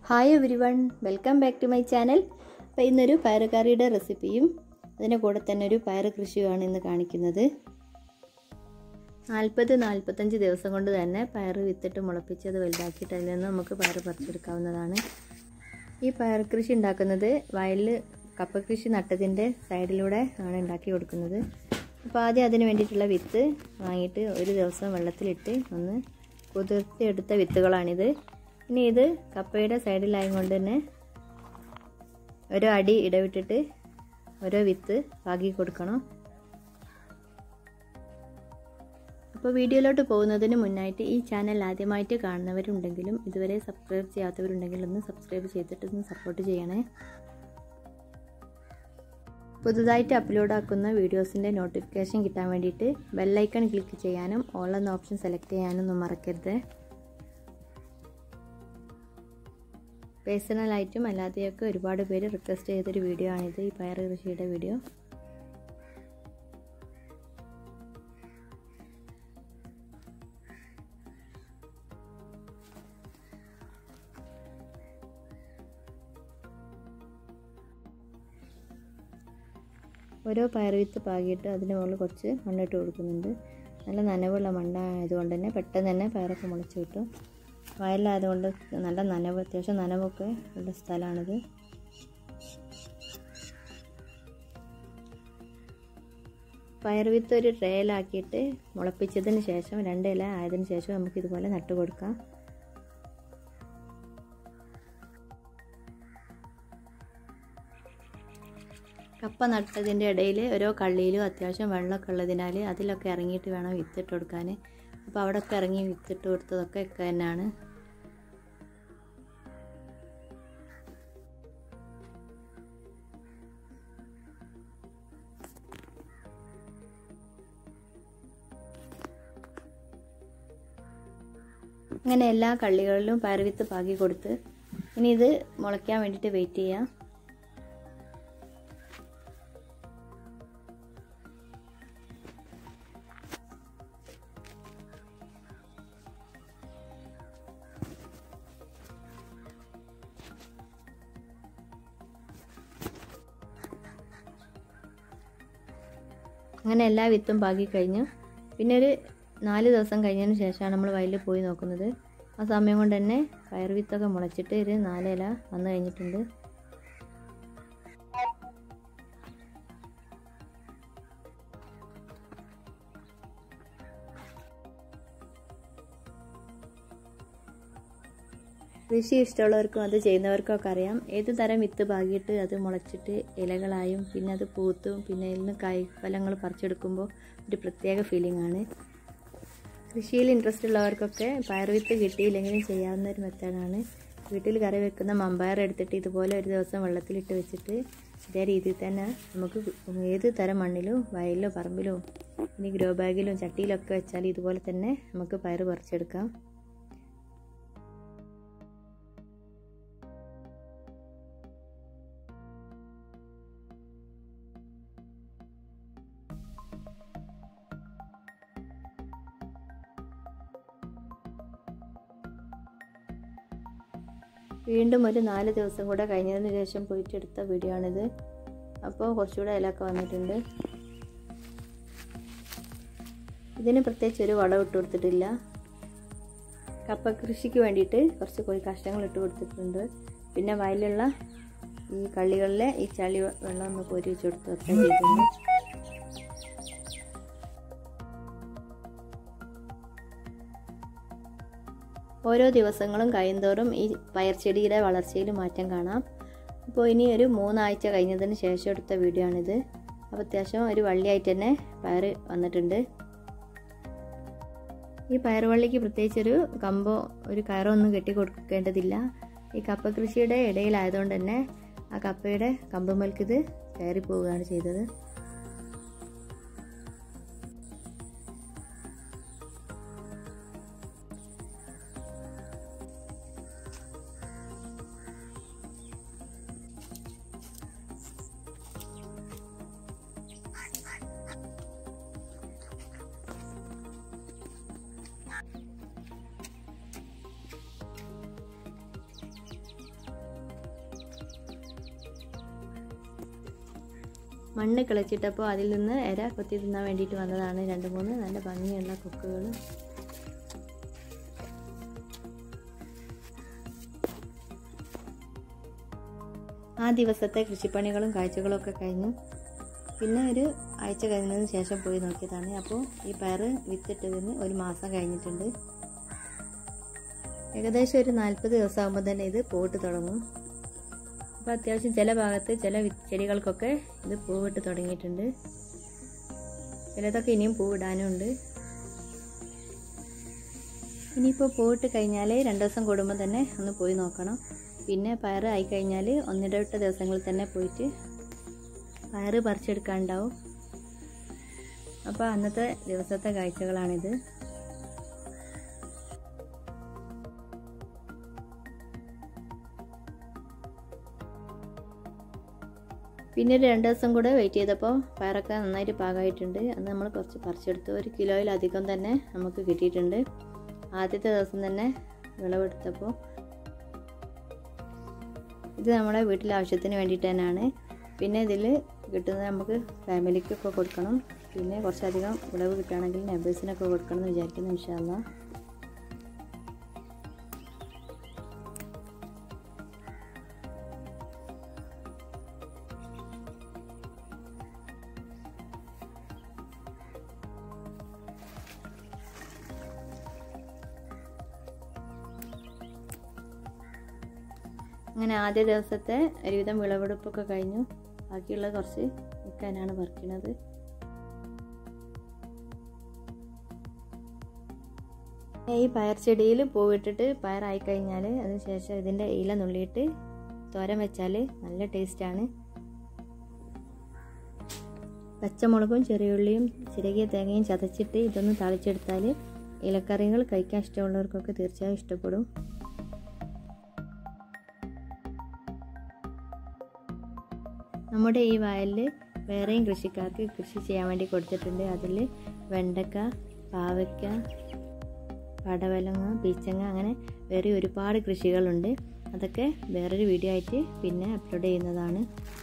hi everyone welcome back to my channel അപ്പോൾ ഇന്നൊരു പയറ് കറിയുടെ റെസിപ്പിയും അതിൻ്റെ കൂടെ തന്നെ ഒരു പയറ് കൃഷിയുമാണ് ഇന്ന് കാണിക്കുന്നത് നാൽപ്പത് നാൽപ്പത്തഞ്ച് ദിവസം കൊണ്ട് തന്നെ പയറ് വിത്തിട്ട് മുളപ്പിച്ച് അത് വലുതാക്കിയിട്ട് അതിൽ നിന്ന് നമുക്ക് പയറ് പറിച്ചെടുക്കാവുന്നതാണ് ഈ പയർ കൃഷി ഉണ്ടാക്കുന്നത് വയലിൽ കപ്പ കൃഷി നട്ടതിൻ്റെ സൈഡിലൂടെ ആണ് ഉണ്ടാക്കി കൊടുക്കുന്നത് അപ്പോൾ ആദ്യം അതിന് വേണ്ടിയിട്ടുള്ള വിത്ത് വാങ്ങിയിട്ട് ഒരു ദിവസം വെള്ളത്തിലിട്ട് ഒന്ന് കുതിർത്തിയെടുത്ത വിത്തുകളാണിത് ഇനി ഇത് കപ്പയുടെ സൈഡിലായത് കൊണ്ട് തന്നെ ഓരോ അടി ഇടവിട്ടിട്ട് ഓരോ വിത്ത് പാകി കൊടുക്കണം അപ്പോൾ വീഡിയോയിലോട്ട് പോകുന്നതിന് മുന്നായിട്ട് ഈ ചാനൽ ആദ്യമായിട്ട് കാണുന്നവരുണ്ടെങ്കിലും ഇതുവരെ സബ്സ്ക്രൈബ് ചെയ്യാത്തവരുണ്ടെങ്കിൽ ഒന്ന് സബ്സ്ക്രൈബ് ചെയ്തിട്ട് ഒന്ന് സപ്പോർട്ട് ചെയ്യണേ പുതുതായിട്ട് അപ്ലോഡ് ആക്കുന്ന വീഡിയോസിൻ്റെ നോട്ടിഫിക്കേഷൻ കിട്ടാൻ വേണ്ടിയിട്ട് ബെല്ലൈക്കൺ ക്ലിക്ക് ചെയ്യാനും ഓൾ എന്ന ഓപ്ഷൻ സെലക്ട് ചെയ്യാനും ഒന്നും മറക്കരുത് പേഴ്സണലായിട്ടും അല്ലാതെയൊക്കെ ഒരുപാട് പേര് റിക്വസ്റ്റ് ചെയ്തൊരു വീഡിയോ ആണിത് ഈ പയർ കൃഷിയുടെ വീഡിയോ ഓരോ പയർ വിത്ത് പാകിയിട്ട് അതിന് മുകളിൽ കുറച്ച് മണ്ണിട്ട് കൊടുക്കുന്നുണ്ട് നല്ല നനവുള്ള മണ്ണായതുകൊണ്ട് തന്നെ പെട്ടെന്ന് തന്നെ പയറൊക്കെ മുളച്ച് കിട്ടും വയലായതുകൊണ്ട് നല്ല നനവ് അത്യാവശ്യം നനവൊക്കെ ഉള്ള സ്ഥലമാണിത് പയർ വിത്ത് ഒരു ട്രേയിലാക്കിയിട്ട് മുളപ്പിച്ചതിന് ശേഷം രണ്ട് ഇല ആയതിനു ശേഷം നമുക്ക് ഇതുപോലെ നട്ടു കൊടുക്കാം കപ്പ നട്ടതിൻ്റെ ഇടയിൽ ഓരോ കള്ളിയിലും അത്യാവശ്യം വെള്ളമൊക്കെ ഉള്ളതിനാൽ അതിലൊക്കെ ഇറങ്ങിയിട്ട് വേണം വിത്തിട്ട് കൊടുക്കാൻ അപ്പോൾ അവിടെയൊക്കെ ഇറങ്ങി വിത്തിട്ട് കൊടുത്തതൊക്കെ ഒക്കെ തന്നെയാണ് അങ്ങനെ എല്ലാ കള്ളികളിലും പയർവിത്ത് പാകി കൊടുത്ത് ഇനി ഇത് മുളയ്ക്കാൻ വേണ്ടിയിട്ട് വെയിറ്റ് ചെയ്യാം അങ്ങനെ എല്ലാ വിത്തും പാകി കഴിഞ്ഞു പിന്നെ ഒരു നാല് ദിവസം കഴിഞ്ഞതിന് ശേഷമാണ് നമ്മൾ വയലിൽ പോയി നോക്കുന്നത് ആ സമയം കൊണ്ട് തന്നെ പയർ വിത്തൊക്കെ മുളച്ചിട്ട് ഒരു നാലില വന്നു കഴിഞ്ഞിട്ടുണ്ട് കൃഷി ഇഷ്ടമുള്ളവർക്കും അത് ചെയ്യുന്നവർക്കും ഒക്കെ അറിയാം ഏത് തരം വിത്ത് പാകിയിട്ട് അത് മുളച്ചിട്ട് ഇലകളായും പിന്നെ അത് പൂത്തും പിന്നെ അതിൽ നിന്ന് കായ് ഫലങ്ങൾ പറിച്ചെടുക്കുമ്പോൾ ഒരു പ്രത്യേക ഫീലിംഗ് ആണ് കൃഷിയിൽ ഇൻട്രസ്റ്റ് ഉള്ളവർക്കൊക്കെ പയർ വിത്ത് കിട്ടിയില്ലെങ്കിലും ചെയ്യാവുന്ന ഒരു മെത്തേഡാണ് വീട്ടിൽ കറി വെക്കുന്ന മമ്പയർ എടുത്തിട്ട് ഇതുപോലെ ഒരു ദിവസം വെള്ളത്തിലിട്ട് വെച്ചിട്ട് ഇതേ രീതിയിൽ തന്നെ നമുക്ക് ഏത് തരം മണ്ണിലും വയലിലോ പറമ്പിലോ ഇനി ഗ്രോ ബാഗിലും ചട്ടിയിലൊക്കെ വെച്ചാൽ ഇതുപോലെ തന്നെ നമുക്ക് പയർ പറിച്ചെടുക്കാം വീണ്ടും ഒരു നാല് ദിവസം കൂടെ കഴിഞ്ഞതിന് ശേഷം പോയിട്ട് എടുത്ത വീഡിയോ ആണിത് അപ്പോൾ കുറച്ചുകൂടെ ഇലയൊക്കെ വന്നിട്ടുണ്ട് ഇതിന് പ്രത്യേകിച്ച് ഒരു വളം ഇട്ട് കൊടുത്തിട്ടില്ല കപ്പ കൃഷിക്ക് വേണ്ടിയിട്ട് കുറച്ച് കോഴി കഷ്ണങ്ങൾ ഇട്ട് കൊടുത്തിട്ടുണ്ട് പിന്നെ വയലുള്ള ഈ കള്ളികളിലെ ഈ ചളി വെള്ളം ഒന്ന് കോരി വെച്ച് കൊടുത്തൊക്കെ ചെയ്തിട്ടുണ്ട് ഓരോ ദിവസങ്ങളും കഴിയുന്തോറും ഈ പയർച്ചെടിയുടെ വളർച്ചയിൽ മാറ്റം കാണാം അപ്പോൾ ഇനി ഒരു മൂന്നാഴ്ച കഴിഞ്ഞതിന് ശേഷം എടുത്ത വീഡിയോ ആണിത് അപ്പോൾ അത്യാവശ്യം ഒരു വള്ളിയായിട്ട് തന്നെ പയർ വന്നിട്ടുണ്ട് ഈ പയറുവള്ളിക്ക് പ്രത്യേകിച്ചൊരു കമ്പോ ഒരു കയറോ ഒന്നും കെട്ടി കൊടുക്കേണ്ടതില്ല ഈ കപ്പ കൃഷിയുടെ ഇടയിലായതുകൊണ്ട് തന്നെ ആ കപ്പയുടെ കമ്പുമൽക്ക് ഇത് കയറി പോവുകയാണ് ചെയ്തത് മണ്ണ് കിളച്ചിട്ടപ്പോൾ അതിൽ നിന്ന് ഇര കൊത്തി തിന്നാൻ വേണ്ടിയിട്ട് വന്നതാണ് രണ്ട് മൂന്ന് നല്ല ഭംഗിയുള്ള കൊക്കുകൾ ആ ദിവസത്തെ കൃഷിപ്പണികളും കാഴ്ചകളും ഒക്കെ കഴിഞ്ഞു പിന്നെ ഒരു ആഴ്ച കഴിഞ്ഞതിന് ശേഷം പോയി നോക്കിയതാണ് അപ്പോൾ ഈ പയർ വിത്തിട്ടതിന് ഒരു മാസം കഴിഞ്ഞിട്ടുണ്ട് ഏകദേശം ഒരു നാൽപ്പത് ദിവസമാകുമ്പോൾ തന്നെ ഇത് പൂവിട്ട് തുടങ്ങും അപ്പോൾ അത്യാവശ്യം ചില ഭാഗത്ത് ചില ചെടികൾക്കൊക്കെ ഇത് പൂവിട്ട് തുടങ്ങിയിട്ടുണ്ട് ചിലതൊക്കെ ഇനിയും പൂവിടാനും ഉണ്ട് ഇനിയിപ്പോൾ പൂവിട്ട് കഴിഞ്ഞാൽ രണ്ട് ദിവസം കൂടുമ്പോൾ തന്നെ ഒന്ന് പോയി നോക്കണം പിന്നെ പയർ ആയി കഴിഞ്ഞാൽ ഒന്നിടവിട്ട ദിവസങ്ങളിൽ തന്നെ പോയിട്ട് പയർ പറിച്ചെടുക്കാനുണ്ടാവും അപ്പോൾ അന്നത്തെ ദിവസത്തെ കാഴ്ചകളാണിത് പിന്നെ ഒരു രണ്ട് ദിവസം കൂടെ വെയിറ്റ് ചെയ്തപ്പോൾ പയറൊക്കെ നന്നായിട്ട് പാകമായിട്ടുണ്ട് അന്ന് നമ്മൾ കുറച്ച് പറിച്ചെടുത്തു ഒരു കിലോയിലധികം തന്നെ നമുക്ക് കിട്ടിയിട്ടുണ്ട് ആദ്യത്തെ ദിവസം തന്നെ വിളവെടുത്തപ്പോൾ ഇത് നമ്മളെ വീട്ടിലെ ആവശ്യത്തിന് വേണ്ടിയിട്ട് തന്നെയാണ് പിന്നെ ഇതിൽ കിട്ടുന്നത് നമുക്ക് ഫാമിലിക്കൊക്കെ കൊടുക്കണം പിന്നെ കുറച്ചധികം വിളവ് കിട്ടുകയാണെങ്കിൽ നെബേഴ്സിനൊക്കെ കൊടുക്കണം എന്ന് വിചാരിക്കുന്നു ഇൻഷാല്ല അങ്ങനെ ആദ്യ ദിവസത്തെ ഒരുവിധം വിളവെടുപ്പൊക്കെ കഴിഞ്ഞു ബാക്കിയുള്ള കുറച്ച് വിൽക്കാനാണ് പറിക്കുന്നത് ഈ പയർ ചെടിയിൽ പൂവിട്ടിട്ട് പയറായി കഴിഞ്ഞാൽ അതിനുശേഷം ഇതിൻ്റെ ഇല നുള്ളിയിട്ട് തോരൻ വെച്ചാൽ നല്ല ടേസ്റ്റാണ് പച്ചമുളകും ചെറിയുള്ളിയും ചിരകിയ തേങ്ങയും ചതച്ചിട്ട് ഇതൊന്ന് തളിച്ചെടുത്താൽ ഇലക്കറികൾ കഴിക്കാൻ ഇഷ്ടമുള്ളവർക്കൊക്കെ തീർച്ചയായും ഇഷ്ടപ്പെടും നമ്മുടെ ഈ വയലിൽ വേറെയും കൃഷിക്കാർക്ക് കൃഷി ചെയ്യാൻ വേണ്ടി കൊടുത്തിട്ടുണ്ട് അതിൽ വെണ്ടക്ക പാവയ്ക്ക പടവലങ്ങ പീച്ചങ്ങ അങ്ങനെ വേറെ ഒരുപാട് കൃഷികളുണ്ട് അതൊക്കെ വേറൊരു വീഡിയോ ആയിട്ട് പിന്നെ അപ്ലോഡ് ചെയ്യുന്നതാണ്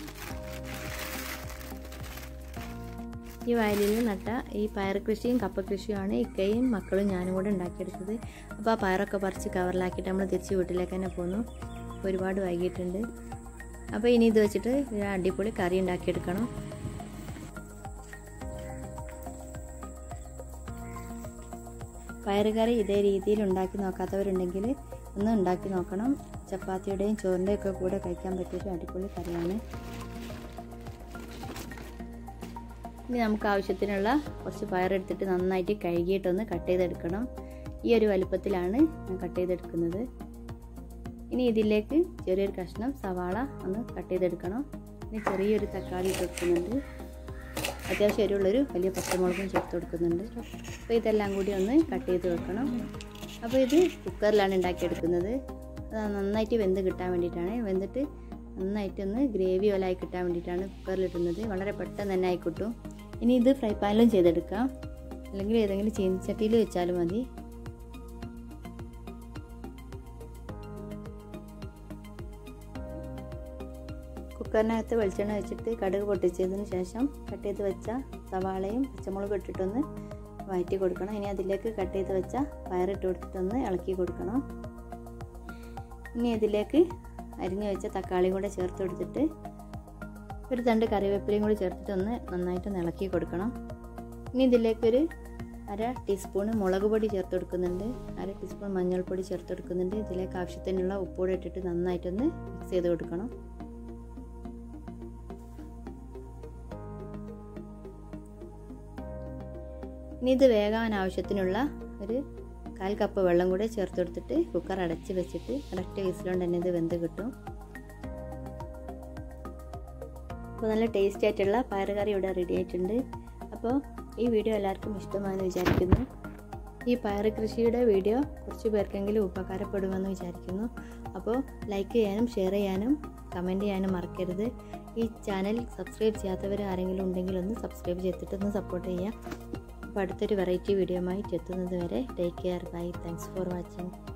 ഈ വയലിൽ നട്ട ഈ പയർ കൃഷിയും കപ്പ കൃഷിയുമാണ് ഇക്കയും മക്കളും ഞാനും കൂടെ ഉണ്ടാക്കിയെടുത്തത് അപ്പോൾ ആ പയറൊക്കെ പറിച്ച് കവറിലാക്കിയിട്ട് നമ്മൾ തിരിച്ച് വീട്ടിലേക്ക് തന്നെ പോന്നു ഒരുപാട് വൈകിട്ടുണ്ട് അപ്പോൾ ഇനി ഇത് വെച്ചിട്ട് ഒരു അടിപൊളി കറി ഉണ്ടാക്കിയെടുക്കണം പയറുകറി ഇതേ രീതിയിൽ ഉണ്ടാക്കി നോക്കാത്തവരുണ്ടെങ്കിൽ ഒന്ന് ഉണ്ടാക്കി നോക്കണം ചപ്പാത്തിയുടെയും ചോറിൻ്റെയും ഒക്കെ കൂടെ കഴിക്കാൻ പറ്റിയൊരു അടിപൊളി കറിയാണ് ഇനി നമുക്ക് ആവശ്യത്തിനുള്ള കുറച്ച് പയറെടുത്തിട്ട് നന്നായിട്ട് കഴുകിയിട്ടൊന്ന് കട്ട് ചെയ്തെടുക്കണം ഈ ഒരു വലുപ്പത്തിലാണ് ഞാൻ കട്ട് ചെയ്തെടുക്കുന്നത് ഇനി ഇതിലേക്ക് ചെറിയൊരു കഷ്ണം സവാള ഒന്ന് കട്ട് ചെയ്തെടുക്കണം ഇനി ചെറിയൊരു തക്കാളി ഇട്ട് കൊടുക്കുന്നുണ്ട് അത്യാവശ്യം എരിവുള്ളൊരു വലിയ പച്ചമുളകും ചേർത്ത് കൊടുക്കുന്നുണ്ട് അപ്പോൾ ഇതെല്ലാം കൂടി ഒന്ന് കട്ട് ചെയ്ത് വെക്കണം അപ്പോൾ ഇത് കുക്കറിലാണ് ഉണ്ടാക്കിയെടുക്കുന്നത് അത് നന്നായിട്ട് വെന്ത് കിട്ടാൻ വേണ്ടിയിട്ടാണ് വെന്തിട്ട് നന്നായിട്ടൊന്ന് ഗ്രേവി പോലെ ആയി കിട്ടാൻ വേണ്ടിയിട്ടാണ് കുക്കറിലിടുന്നത് വളരെ പെട്ടെന്ന് തന്നെ ആയി കിട്ടും ഇനി ഇത് ഫ്രൈ പാനിലും ചെയ്തെടുക്കാം അല്ലെങ്കിൽ ഏതെങ്കിലും ചീനിച്ചട്ടിയിൽ വെച്ചാലും മതി കുക്കറിനകത്ത് വെളിച്ചെണ്ണ വെച്ചിട്ട് കടുക് പൊട്ടിച്ചതിന് ശേഷം കട്ട് ചെയ്ത് വെച്ച സവാളയും പച്ചമുളകും ഇട്ടിട്ടൊന്ന് വഴറ്റി കൊടുക്കണം ഇനി അതിലേക്ക് കട്ട് ചെയ്ത് വെച്ച പയറിട്ട് കൊടുത്തിട്ടൊന്ന് ഇളക്കി കൊടുക്കണം ഇനി ഇതിലേക്ക് അരിഞ്ഞു വെച്ച തക്കാളിയും കൂടെ ചേർത്ത് കൊടുത്തിട്ട് ഒരു തണ്ട് കറിവേപ്പിലയും കൂടി ചേർത്തിട്ട് ഒന്ന് നന്നായിട്ട് ഇളക്കി കൊടുക്കണം ഇനി ഇതിലേക്കൊരു അര ടീസ്പൂൺ മുളക് പൊടി ചേർത്ത് കൊടുക്കുന്നുണ്ട് അര ടീസ്പൂൺ മഞ്ഞൾപ്പൊടി ചേർത്ത് കൊടുക്കുന്നുണ്ട് ഇതിലേക്ക് ആവശ്യത്തിനുള്ള ഉപ്പൂടെ ഇട്ടിട്ട് നന്നായിട്ടൊന്ന് മിക്സ് ചെയ്ത് കൊടുക്കണം ഇനി ഇത് വേകാൻ ആവശ്യത്തിനുള്ള ഒരു കാൽ കപ്പ് വെള്ളം കൂടെ ചേർത്ത് കൊടുത്തിട്ട് കുക്കർ അടച്ച് വെച്ചിട്ട് കറക്റ്റ് വിസിലുകൊണ്ട് തന്നെ ഇത് വെന്ത് കിട്ടും അപ്പോൾ നല്ല ടേസ്റ്റി ആയിട്ടുള്ള പയറുകറി ഇവിടെ റെഡി ആയിട്ടുണ്ട് അപ്പോൾ ഈ വീഡിയോ എല്ലാവർക്കും ഇഷ്ടമാണെന്ന് വിചാരിക്കുന്നു ഈ പയർ കൃഷിയുടെ വീഡിയോ കുറച്ച് പേർക്കെങ്കിലും ഉപകാരപ്പെടുമെന്ന് വിചാരിക്കുന്നു അപ്പോൾ ലൈക്ക് ചെയ്യാനും ഷെയർ ചെയ്യാനും കമൻറ്റ് ചെയ്യാനും മറക്കരുത് ഈ ചാനൽ സബ്സ്ക്രൈബ് ചെയ്യാത്തവർ ആരെങ്കിലും ഉണ്ടെങ്കിൽ ഒന്ന് സബ്സ്ക്രൈബ് ചെയ്തിട്ടൊന്ന് സപ്പോർട്ട് ചെയ്യുക അപ്പോൾ അടുത്തൊരു വെറൈറ്റി വീഡിയോ ആയിട്ട് എത്തുന്നത് വരെ take care bye thanks for watching